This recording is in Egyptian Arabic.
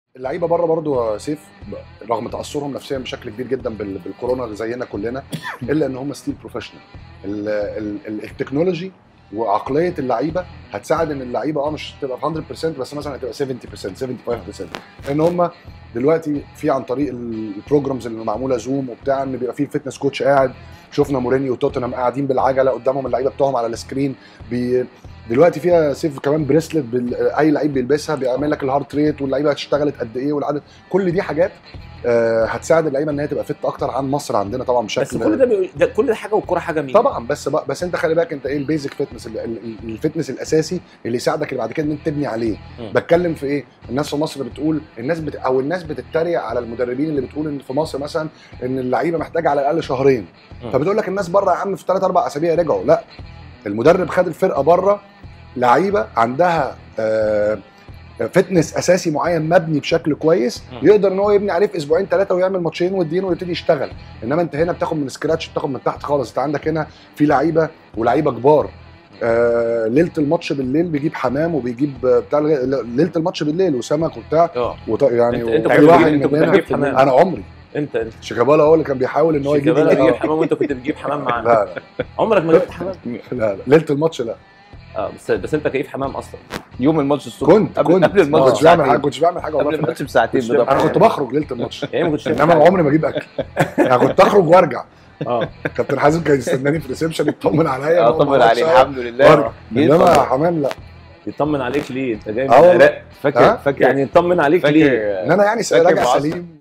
اللعيبه بره برضو يا سيف ب- رغم تاثرهم نفسيا بشكل كبير جدا بال- بالكورونا زينا كلنا الا ان هم ستيل بروفيشنال التكنولوجي وعقليه اللعيبه هتساعد ان اللعيبه اه مش تبقى في 100% بس مثلا هتبقى 70% 75% لان هم دلوقتي في عن طريق ال- البروجرامز اللي معموله زوم وبتاع ان بيبقى في الفتنس كوتش قاعد شفنا مورينيو وتوتنهام قاعدين بالعجله قدامهم اللعيبه بتوعهم على السكرين بي دلوقتي فيها سيف كمان بريسلت بال... اي لعيب بيلبسها بيعمل لك الهارت ريت واللعيبه اشتغلت قد ايه والعدد كل دي حاجات آه، هتساعد اللعيبه ان هي تبقى فت اكتر عن مصر عندنا طبعا بشكل بس كل ده, بي... ده كل ده حاجه والكوره حاجه مين طبعا بس بقى بس انت خلي بالك انت ايه البيزك فتنس الفتنس الاساسي اللي يساعدك اللي بعد كده ان انت تبني عليه مم. بتكلم في ايه الناس في مصر بتقول الناس بت... او الناس بتتريق على المدربين اللي بتقول ان في مصر مثلا ان اللعيبه محتاجه على الاقل شهرين مم. فبتقول لك الناس بره يا عم في ثلاث اربع اسابيع رجعوا لا المدرب خد الفرقه بره لعيبه عندها آه فتنس اساسي معين مبني بشكل كويس مم. يقدر ان هو يبني عليه في اسبوعين ثلاثه ويعمل ماتشين ودين ويبتدي يشتغل انما انت هنا بتاخد من سكراتش بتاخد من تحت خالص انت عندك هنا في لعيبه ولعيبه كبار آه ليله الماتش بالليل بيجيب حمام وبيجيب آه، بتاع ليله الماتش بالليل وسمك وبتاع اه وط... يعني انت انت وفي كنت واحد بتجيب- انت كنت مننا- بتجيب حمام انا عمري انت انت شيكابالا هو اللي كان بيحاول ان هو يجيب شيكابالا بيجيب لا حمام وانت كنت بتجيب حمام معاه لا عمرك ما جبت حمام لا, لا. ليله الماتش لا اه بس بس انت كيف حمام اصلا يوم الماتش الصبح كنت قبل كنت قبل ما الماتش كنتش بعمل حاجه بساعتين كنتش بعمل حاجه والله قبل في الماتش الآخر. بساعتين كنتش بالظبط انا كنت بخرج ليله الماتش يعني ما كنتش انما عمري ما اجيب اكل يعني كنت اخرج وارجع اه كابتن حازم كان يستناني في الريسبشن يطمن عليا اه طمن عليه الحمد لله وارجع جيت انما طبعا. حمام لا يطمن عليك ليه انت جاي من اه والله. العراق فاكر ها؟ فاكر يعني يطمن عليك فاكر ليه ان انا يعني فاكر راجع معسكر. سليم